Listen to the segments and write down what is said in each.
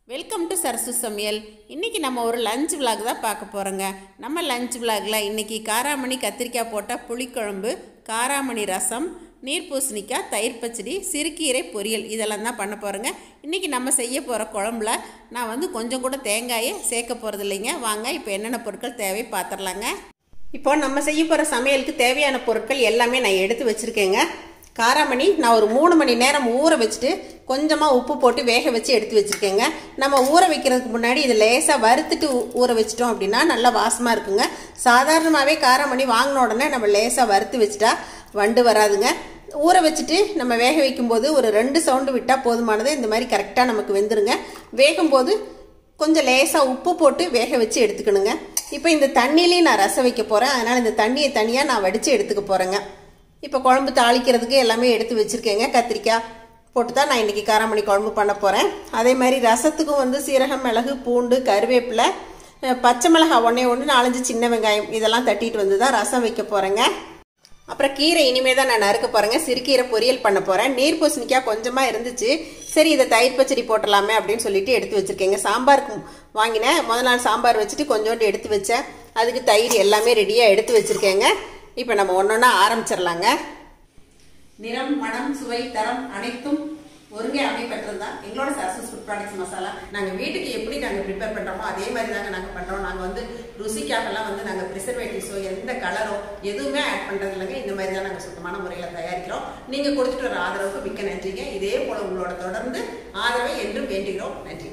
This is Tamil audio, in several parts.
வெல்கம் டு சரசு சமையல் இன்றைக்கி நம்ம ஒரு லஞ்ச் விலாக் தான் பார்க்க போகிறோங்க நம்ம லஞ்ச் விலாகில் இன்றைக்கி காராமணி கத்திரிக்காய் போட்ட புளிக்குழம்பு காராமணி ரசம் நீர் பூசணிக்காய் தயிர் பச்சடி சிறுகீரை பொரியல் இதெல்லாம் தான் பண்ண போகிறோங்க இன்றைக்கி நம்ம செய்ய போகிற குழம்புல நான் வந்து கொஞ்சம் கூட தேங்காயை சேர்க்க போகிறது இல்லைங்க வாங்க இப்போ என்னென்ன பொருட்கள் தேவை பார்த்துடலாங்க இப்போ நம்ம செய்ய போகிற சமையலுக்கு தேவையான பொருட்கள் எல்லாமே நான் எடுத்து வச்சுருக்கேங்க காராமணி நான் ஒரு மூணு மணி நேரம் ஊற வச்சுட்டு கொஞ்சமாக உப்பு போட்டு வேக வச்சு எடுத்து வச்சுருக்கேங்க நம்ம ஊற வைக்கிறதுக்கு முன்னாடி இது லேசாக வறுத்துட்டு ஊ- ஊற வச்சிட்டோம் அப்படின்னா நல்லா வாசமாக இருக்குங்க சாதாரணமாகவே காராமணி வாங்கின உடனே நம்ம லேசாக வறுத்து வச்சுட்டா வண்டு வராதுங்க ஊற வச்சுட்டு நம்ம வேக வைக்கும்போது ஒரு ரெண்டு சவுண்டு விட்டால் போதுமானது இந்த மாதிரி கரெக்டாக நமக்கு வெந்துருங்க வேகும்போது கொஞ்சம் லேசாக உப்பு போட்டு வேக வச்சு எடுத்துக்கணுங்க இப்போ இந்த தண்ணியிலையும் நான் ரசம் வைக்க போகிறேன் அதனால் இந்த தண்ணியை தனியாக நான் வடித்து எடுத்துக்க போகிறேங்க இப்போ குழம்பு தாளிக்கிறதுக்கு எல்லாமே எடுத்து வச்சுருக்கேங்க கத்திரிக்காய் போட்டு தான் நான் இன்றைக்கி காராமணி குழம்பு பண்ண போகிறேன் அதே மாதிரி ரசத்துக்கும் வந்து சீரகம் மிளகு பூண்டு கருவேப்பிலை அஹ், பச்சை மிளகாய் ஒன்றே ஒன்று நாலஞ்சு சின்ன வெங்காயம் இதெல்லாம் தட்டிட்டு வந்து தான் ரசம் வைக்க போகிறேங்க அப்புறம் கீரை இனிமே தான் நான் நறுக்க போகிறேங்க சிறுகீரை பொரியல் பண்ண போகிறேன் நீர் பூசணிக்காய் கொஞ்சமாக இருந்துச்சு சரி இதை தயிர் பச்சடி போட்டலாமே அப்படின்னு சொல்லிட்டு எடுத்து வச்சுருக்கேங்க சாம்பாருக்கு வாங்கினேன் முத நாள் சாம்பார் வச்சுட்டு கொஞ்சோண்டு எடுத்து வச்சேன் அதுக்கு தயிர் எல்லாமே ரெடியாக எடுத்து வச்சுருக்கேங்க இப்போ நம்ம ஒன்றொன்னா ஆரம்பிச்சிடலாங்க நிறம் மனம் சுவை தரம் அனைத்தும் ஒருங்கே அமைப்பெற்றது தான் எங்களோட சரசஸ் ஃபுட் ப்ராடக்ட்ஸ் மசாலா நாங்கள் வீட்டுக்கு எப்படி நாங்கள் ப்ரிப்பேர் பண்ணுறோமோ அதே மாதிரி தாங்க நாங்கள் பண்ணுறோம் நாங்கள் வந்து ருசிக்காகலாம் வந்து நாங்கள் ப்ரிசர்வேட்டிவ்ஸோ எந்த கலரோ எதுவுமே ஆட் பண்ணுறது இல்லைங்க இந்த மாதிரி தான் நாங்கள் சுத்தமான முறையில் தயாரிக்கிறோம் நீங்கள் கொடுத்துட்டு வர ஆதரவுக்கு மிக்க நன்றிங்க இதே போல் உங்களோட தொடர்ந்து ஆதரவை என்றும் வேண்டுகிறோம் நன்றி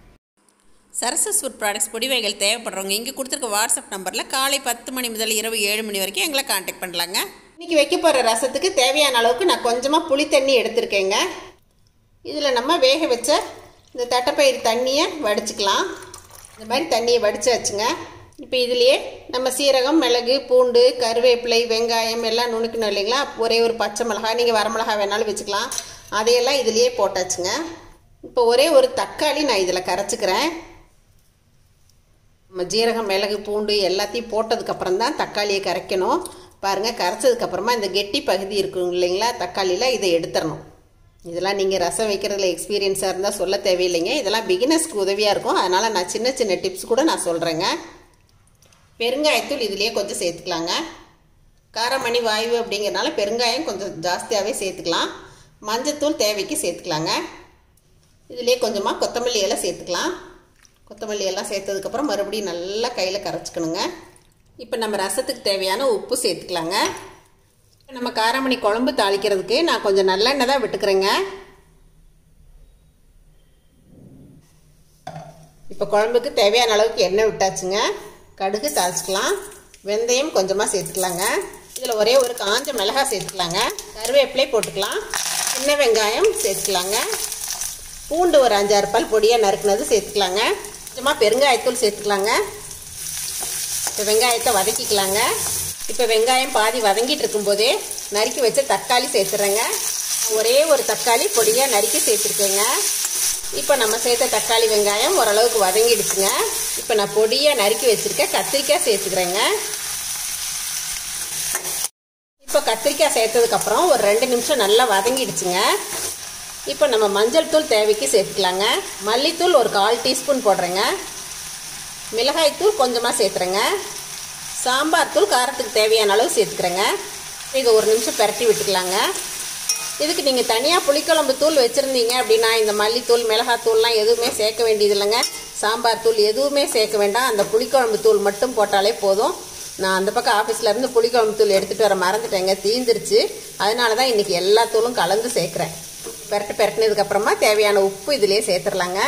சரசஸ் ஃபுட் ப்ராடக்ட்ஸ் பொடிவைகள் தேவைப்படுறவங்க இங்கே கொடுத்துருக்க வாட்ஸ்அப் நம்பரில் காலை பத்து மணி முதல் இரவு ஏழு மணி வரைக்கும் எங்களை காண்டாக்ட் பண்ணலாங்க இன்றைக்கி வைக்க போகிற ரசத்துக்கு தேவையான அளவுக்கு நான் கொஞ்சமாக புளி தண்ணி எடுத்திருக்கேங்க இதில் நம்ம வேக வச்ச இந்த தட்டைப்பயிர் தண்ணியை வடிச்சுக்கலாம் இந்த மாதிரி தண்ணியை வடித்து வச்சுங்க இப்போ இதுலேயே நம்ம சீரகம் மிளகு பூண்டு கருவேப்பிலை வெங்காயம் எல்லாம் நுணுக்கணும் இல்லைங்களா ஒரே ஒரு பச்சை மிளகாய் நீங்கள் வரமிளகாய் வேணாலும் வச்சுக்கலாம் அதையெல்லாம் இதுலேயே போட்டாச்சுங்க இப்போ ஒரே ஒரு தக்காளி நான் இதில் கரைச்சிக்கிறேன் நம்ம ஜீரகம் மிளகு பூண்டு எல்லாத்தையும் போட்டதுக்கப்புறம் தான் தக்காளியை கரைக்கணும் பாருங்கள் கரைச்சதுக்கப்புறமா இந்த கெட்டி பகுதி இருக்கும் இல்லைங்களா தக்காளியில் இதை எடுத்துடணும் இதெல்லாம் நீங்கள் ரசம் வைக்கிறதுல எக்ஸ்பீரியன்ஸாக இருந்தால் சொல்ல தேவையில்லைங்க இதெல்லாம் பிகினர்ஸ்க்கு உதவியாக இருக்கும் அதனால் நான் சின்ன சின்ன டிப்ஸ் கூட நான் சொல்கிறேங்க பெருங்காயத்தூள் இதுலேயே கொஞ்சம் சேர்த்துக்கலாங்க காரமணி வாயு அப்படிங்கிறனால பெருங்காயம் கொஞ்சம் ஜாஸ்தியாகவே சேர்த்துக்கலாம் மஞ்சத்தூள் தேவைக்கு சேர்த்துக்கலாங்க இதுலேயே கொஞ்சமாக கொத்தமல்லி எல்லாம் சேர்த்துக்கலாம் கொத்தமல்லி எல்லாம் சேர்த்ததுக்கப்புறம் மறுபடியும் நல்லா கையில் கரைச்சிக்கணுங்க இப்போ நம்ம ரசத்துக்கு தேவையான உப்பு சேர்த்துக்கலாங்க இப்ப நம்ம காராமணி குழம்பு தாளிக்கிறதுக்கு நான் கொஞ்சம் நல்லெண்ணெய் தான் விட்டுக்கிறேங்க இப்போ குழம்புக்கு தேவையான அளவுக்கு எண்ணெய் விட்டாச்சுங்க கடுகு தாளிச்சிக்கலாம் வெந்தயம் கொஞ்சமாக சேர்த்துக்கலாங்க இதில் ஒரே ஒரு காஞ்ச மிளகாய் சேர்த்துக்கலாங்க கருவேப்பிலை போட்டுக்கலாம் சின்ன வெங்காயம் சேர்த்துக்கலாங்க பூண்டு ஒரு அஞ்சாறு பல் பொடியாக நறுக்குனது சேர்த்துக்கலாங்க கொஞ்சமாக பெருங்காயத்தூள் சேர்த்துக்கலாங்க இப்போ வெங்காயத்தை வதக்கிக்கலாங்க இப்போ வெங்காயம் பாதி வதங்கிட்டு இருக்கும்போதே நறுக்கி வச்ச தக்காளி சேர்த்துறேங்க ஒரே ஒரு தக்காளி பொடியாக நறுக்கி சேர்த்துருக்கேங்க இப்போ நம்ம சேர்த்த தக்காளி வெங்காயம் ஓரளவுக்கு வதங்கிடுச்சுங்க இப்போ நான் பொடியாக நறுக்கி வச்சுருக்கேன் கத்திரிக்காய் சேர்த்துக்கிறேங்க இப்போ கத்திரிக்காய் சேர்த்ததுக்கப்புறம் ஒரு ரெண்டு நிமிஷம் நல்லா வதங்கிடுச்சுங்க இப்போ நம்ம மஞ்சள் தூள் தேவைக்கு சேர்த்துக்கலாங்க மல்லித்தூள் ஒரு கால் டீஸ்பூன் போடுறேங்க மிளகாய்த்தூள் கொஞ்சமாக சேர்த்துறேங்க சாம்பார் தூள் காரத்துக்கு தேவையான அளவு சேர்த்துக்கிறேங்க இதை ஒரு நிமிஷம் பிரட்டி விட்டுக்கலாங்க இதுக்கு நீங்கள் தனியாக புளிக்குழம்பு தூள் வச்சுருந்தீங்க அப்படின்னா இந்த மல்லித்தூள் மிளகாத்தூள்லாம் எதுவுமே சேர்க்க வேண்டியது இல்லைங்க சாம்பார் தூள் எதுவுமே சேர்க்க வேண்டாம் அந்த புளிக்குழம்பு தூள் மட்டும் போட்டாலே போதும் நான் அந்த பக்கம் ஆஃபீஸில் இருந்து புளிக்குழம்பு தூள் எடுத்துகிட்டு வர மறந்துட்டேங்க தீந்துருச்சு அதனால தான் இன்றைக்கி எல்லா தூளும் கலந்து சேர்க்குறேன் பெரட்டு பெரட்டினதுக்கப்புறமா தேவையான உப்பு இதிலே சேர்த்துடலாங்க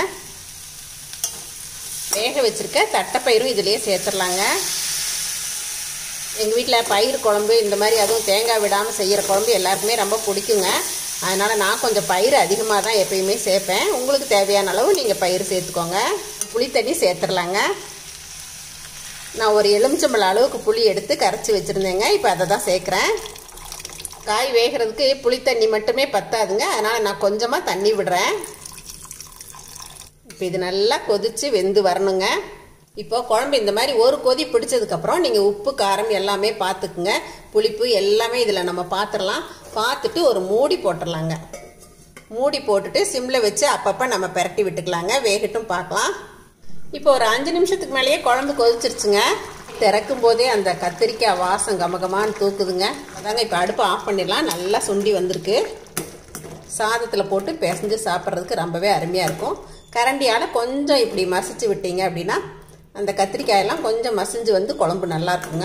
வேக வச்சுருக்க தட்டைப்பயிரும் இதிலே சேர்த்துடலாங்க எங்கள் வீட்டில் பயிர் குழம்பு இந்த மாதிரி அதுவும் தேங்காய் விடாமல் செய்கிற குழம்பு எல்லாருக்குமே ரொம்ப பிடிக்குங்க அதனால் நான் கொஞ்சம் பயிர் அதிகமாக தான் எப்பயுமே சேர்ப்பேன் உங்களுக்கு தேவையான அளவு நீங்கள் பயிர் சேர்த்துக்கோங்க புளி தண்ணி சேர்த்துடலாங்க நான் ஒரு எலுமிச்சம்பழம் அளவுக்கு புளி எடுத்து கரைச்சி வச்சுருந்தேங்க இப்போ அதை தான் சேர்க்குறேன் காய் வேகிறதுக்கு புளி தண்ணி மட்டுமே பத்தாதுங்க அதனால் நான் கொஞ்சமாக தண்ணி விடுறேன் இப்போ இது நல்லா கொதித்து வெந்து வரணுங்க இப்போ குழம்பு இந்த மாதிரி ஒரு கொதி பிடிச்சதுக்கப்புறம் நீங்கள் உப்பு காரம் எல்லாமே பார்த்துக்குங்க புளிப்பு எல்லாமே இதில் நம்ம பார்த்துடலாம் பார்த்துட்டு ஒரு மூடி போட்டுடலாங்க மூடி போட்டுட்டு சிம்மில் வச்சு அப்பப்போ நம்ம பெரட்டி விட்டுக்கலாங்க வேகட்டும் பார்க்கலாம் இப்போ ஒரு அஞ்சு நிமிஷத்துக்கு மேலேயே குழம்பு கொதிச்சிருச்சுங்க திறக்கும் போதே அந்த கத்திரிக்காய் வாசம் கமகமான்னு தூக்குதுங்க அதாங்க இப்போ அடுப்பு ஆஃப் பண்ணிடலாம் நல்லா சுண்டி வந்திருக்கு சாதத்தில் போட்டு பிசைஞ்சு சாப்பிட்றதுக்கு ரொம்பவே அருமையாக இருக்கும் கரண்டியால் கொஞ்சம் இப்படி மசிச்சு விட்டீங்க அப்படின்னா அந்த கத்திரிக்காயெல்லாம் கொஞ்சம் மசிஞ்சு வந்து குழம்பு நல்லா இருக்குங்க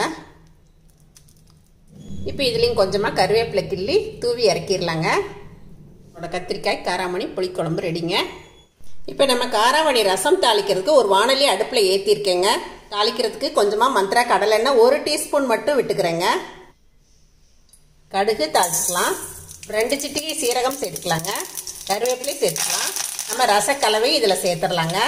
இப்போ இதுலேயும் கொஞ்சமாக கருவேப்பிலை கிள்ளி தூவி இறக்கிடலாங்க என்னோட கத்திரிக்காய் காராமணி புளிக்குழம்பு ரெடிங்க இப்போ நம்ம காராமணி ரசம் தாளிக்கிறதுக்கு ஒரு வானொலி அடுப்பில் ஏற்றிருக்கேங்க தாளிக்கிறதுக்கு கொஞ்சமாக மந்த்ரா கடலெண்ணெய் ஒரு டீஸ்பூன் மட்டும் விட்டுக்கிறேங்க கடுகு தாளிச்சிக்கலாம் ரெண்டு சிட்டிகை சீரகம் சேர்த்துக்கலாங்க கருவேப்பிலை சேர்த்துக்கலாம் நம்ம ரசக்கலவை இதில் சேர்த்துடலாங்க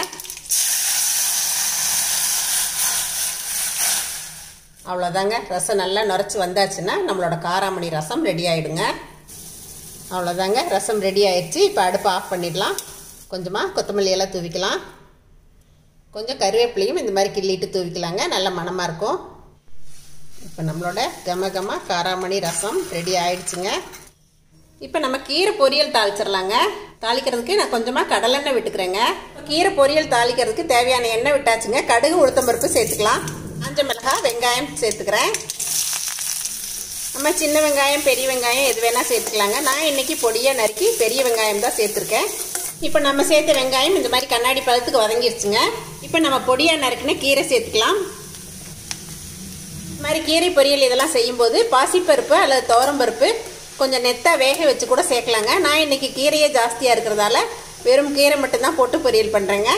அவ்வளோதாங்க ரசம் நல்லா நுரைச்சி வந்தாச்சுன்னா நம்மளோட காராமணி ரசம் ரெடி ஆகிடுங்க அவ்வளோதாங்க ரசம் ரெடி ஆயிடுச்சு இப்போ அடுப்பு ஆஃப் பண்ணிடலாம் கொஞ்சமாக கொத்தமல்லி எல்லாம் தூவிக்கலாம் கொஞ்சம் கருவேப்பிலையும் இந்த மாதிரி கிள்ளிட்டு தூவிக்கலாங்க நல்ல மணமாக இருக்கும் இப்போ நம்மளோட கம கம காராமணி ரசம் ரெடி ஆயிடுச்சுங்க இப்போ நம்ம கீரை பொரியல் தாளிச்சிடலாங்க தாளிக்கிறதுக்கு நான் கொஞ்சமாக கடலெண்ணெய் விட்டுக்கிறேங்க கீரை பொரியல் தாளிக்கிறதுக்கு தேவையான எண்ணெய் விட்டாச்சுங்க கடுகு உளுத்தம்பருப்பு சேர்த்துக்கலாம் அஞ்சு மிளகாய் வெங்காயம் சேர்த்துக்கிறேன் நம்ம சின்ன வெங்காயம் பெரிய வெங்காயம் எது வேணால் சேர்த்துக்கலாங்க நான் இன்னைக்கு பொடியாக நறுக்கி பெரிய வெங்காயம் தான் சேர்த்துருக்கேன் இப்போ நம்ம சேர்த்த வெங்காயம் இந்த மாதிரி கண்ணாடி பழத்துக்கு வதங்கிருச்சுங்க இப்போ நம்ம பொடியாக நறுக்குன்னு கீரை சேர்த்துக்கலாம் இந்த மாதிரி கீரை பொரியல் இதெல்லாம் செய்யும்போது பாசிப்பருப்பு அல்லது துவரம்பருப்பு கொஞ்சம் நெத்தா வேக வச்சு கூட சேர்க்கலாங்க நான் இன்னைக்கு கீரையே ஜாஸ்தியாக இருக்கிறதால வெறும் கீரை மட்டும்தான் போட்டு பொரியல் பண்ணுறேங்க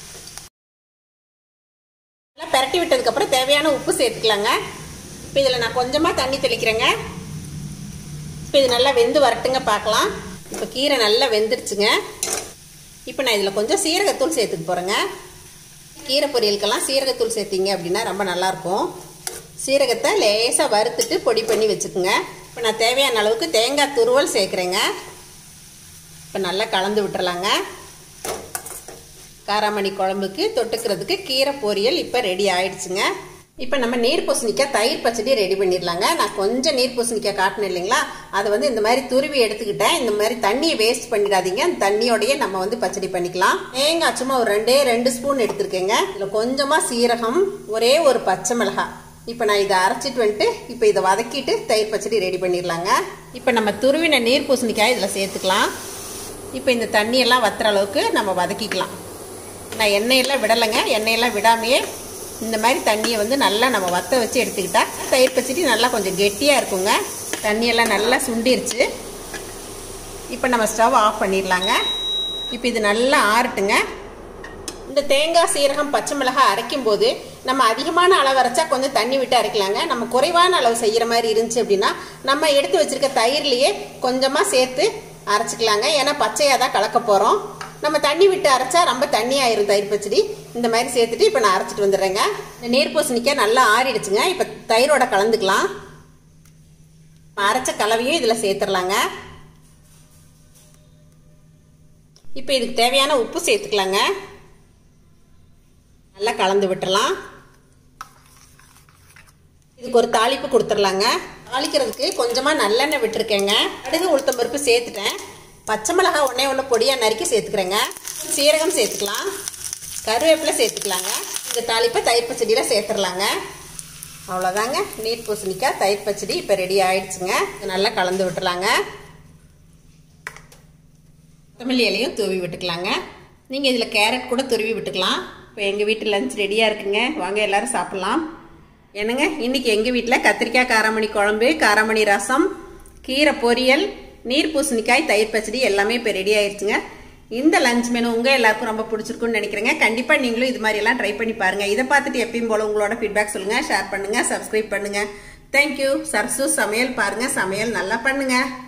நல்லா பெரட்டி விட்டதுக்கப்புறம் தேவையான உப்பு சேர்த்துக்கலாங்க இப்போ இதில் நான் கொஞ்சமாக தண்ணி தெளிக்கிறேங்க இப்போ இது நல்லா வெந்து வரட்டுங்க பார்க்கலாம் இப்போ கீரை நல்லா வெந்துருச்சுங்க இப்போ நான் இதில் கொஞ்சம் சீரகத்தூள் சேர்த்துக்க போகிறேங்க கீரை பொரியலுக்கெல்லாம் சீரகத்தூள் சேர்த்திங்க அப்படின்னா ரொம்ப நல்லாயிருக்கும் சீரகத்தை லேசாக வறுத்துட்டு பொடி பண்ணி வச்சுக்கோங்க இப்போ நான் தேவையான அளவுக்கு தேங்காய் துருவல் சேர்க்குறேங்க இப்போ நல்லா கலந்து விட்டுறலாங்க காராமணி குழம்புக்கு தொட்டுக்கிறதுக்கு கீரை பொரியல் இப்போ ரெடி ஆயிடுச்சுங்க இப்போ நம்ம நீர் பூசணிக்காய் தயிர் பச்சடி ரெடி பண்ணிடலாங்க நான் கொஞ்சம் நீர் பூசணிக்காய் காட்டினேன் இல்லைங்களா அதை வந்து இந்த மாதிரி துருவி எடுத்துக்கிட்டேன் இந்த மாதிரி தண்ணியை வேஸ்ட் பண்ணிடாதீங்க அந்த தண்ணியோடய நம்ம வந்து பச்சடி பண்ணிக்கலாம் தேங்காய் சும்மா ஒரு ரெண்டே ரெண்டு ஸ்பூன் எடுத்திருக்கேங்க இதில் கொஞ்சமாக சீரகம் ஒரே ஒரு பச்சை மிளகாய் இப்போ நான் இதை அரைச்சிட்டு வந்துட்டு இப்போ இதை வதக்கிட்டு தயிர் பச்சடி ரெடி பண்ணிடலாங்க இப்போ நம்ம துருவின நீர் பூசணிக்காய் இதில் சேர்த்துக்கலாம் இப்போ இந்த தண்ணியெல்லாம் வத்துற அளவுக்கு நம்ம வதக்கிக்கலாம் நான் எண்ணெயெல்லாம் விடலைங்க எண்ணெயெல்லாம் விடாமையே இந்த மாதிரி தண்ணியை வந்து நல்லா நம்ம வத்த வச்சு எடுத்துக்கிட்டா தயிர் பச்சடி நல்லா கொஞ்சம் கெட்டியாக இருக்குங்க தண்ணியெல்லாம் நல்லா சுண்டிருச்சு இப்போ நம்ம ஸ்டவ் ஆஃப் பண்ணிடலாங்க இப்போ இது நல்லா ஆறட்டுங்க இந்த தேங்காய் சீரகம் பச்சை மிளகாய் அரைக்கும் போது நம்ம அதிகமான அளவு அரைச்சா கொஞ்சம் தண்ணி விட்டு அரைக்கலாங்க நம்ம குறைவான அளவு செய்கிற மாதிரி இருந்துச்சு அப்படின்னா நம்ம எடுத்து வச்சிருக்க தயிர்லேயே கொஞ்சமாக சேர்த்து அரைச்சிக்கலாங்க ஏன்னா பச்சையாக தான் கலக்க போகிறோம் நம்ம தண்ணி விட்டு அரைச்சா ரொம்ப தண்ணி ஆயிரும் தயிர் பச்சடி இந்த மாதிரி சேர்த்துட்டு இப்போ நான் அரைச்சிட்டு வந்துடுறேங்க இந்த நீர் பூசணிக்காய் நல்லா ஆறிடுச்சுங்க இப்போ தயிரோட கலந்துக்கலாம் அரைச்ச கலவையும் இதில் சேர்த்துடலாங்க இப்போ இதுக்கு தேவையான உப்பு சேர்த்துக்கலாங்க நல்லா கலந்து விட்டுறலாம் இதுக்கு ஒரு தாளிப்பு கொடுத்துடலாங்க தாளிக்கிறதுக்கு கொஞ்சமாக நல்லெண்ணெய் விட்டுருக்கேங்க கடுகு உளுத்தம் பருப்பு சேர்த்துட்டேன் பச்சை மிளகா ஒன்றே ஒன்று பொடியாக நறுக்கி சேர்த்துக்கிறேங்க சீரகம் சேர்த்துக்கலாம் கருவேப்பிலை சேர்த்துக்கலாங்க இந்த தாளிப்பை தயிர் பச்சடியில் சேர்த்துடலாங்க அவ்வளோதாங்க நீட் பூசணிக்காய் தயிர் பச்சடி இப்போ ரெடி ஆயிடுச்சுங்க நல்லா கலந்து விட்டுலாங்க கொத்தமல்லி இலையும் தூவி விட்டுக்கலாங்க நீங்கள் இதில் கேரட் கூட துருவி விட்டுக்கலாம் இப்போ எங்கள் வீட்டு லஞ்ச் ரெடியாக இருக்குங்க வாங்க எல்லோரும் சாப்பிட்லாம் என்னங்க இன்றைக்கி எங்கள் வீட்டில் கத்திரிக்காய் காராமணி குழம்பு காராமணி ரசம் கீரை பொரியல் நீர் பூசணிக்காய் தயிர் பச்சடி எல்லாமே இப்போ ரெடி ஆயிடுச்சுங்க இந்த லஞ்ச் மெனு உங்கள் எல்லாருக்கும் ரொம்ப பிடிச்சிருக்குன்னு நினைக்கிறேங்க கண்டிப்பாக நீங்களும் இது மாதிரி எல்லாம் ட்ரை பண்ணி பாருங்கள் இதை பார்த்துட்டு எப்பயும் போல் உங்களோட ஃபீட்பேக் சொல்லுங்கள் ஷேர் பண்ணுங்கள் சப்ஸ்கிரைப் பண்ணுங்கள் தேங்க்யூ சரசு சமையல் பாருங்கள் சமையல் நல்லா பண்ணுங்கள்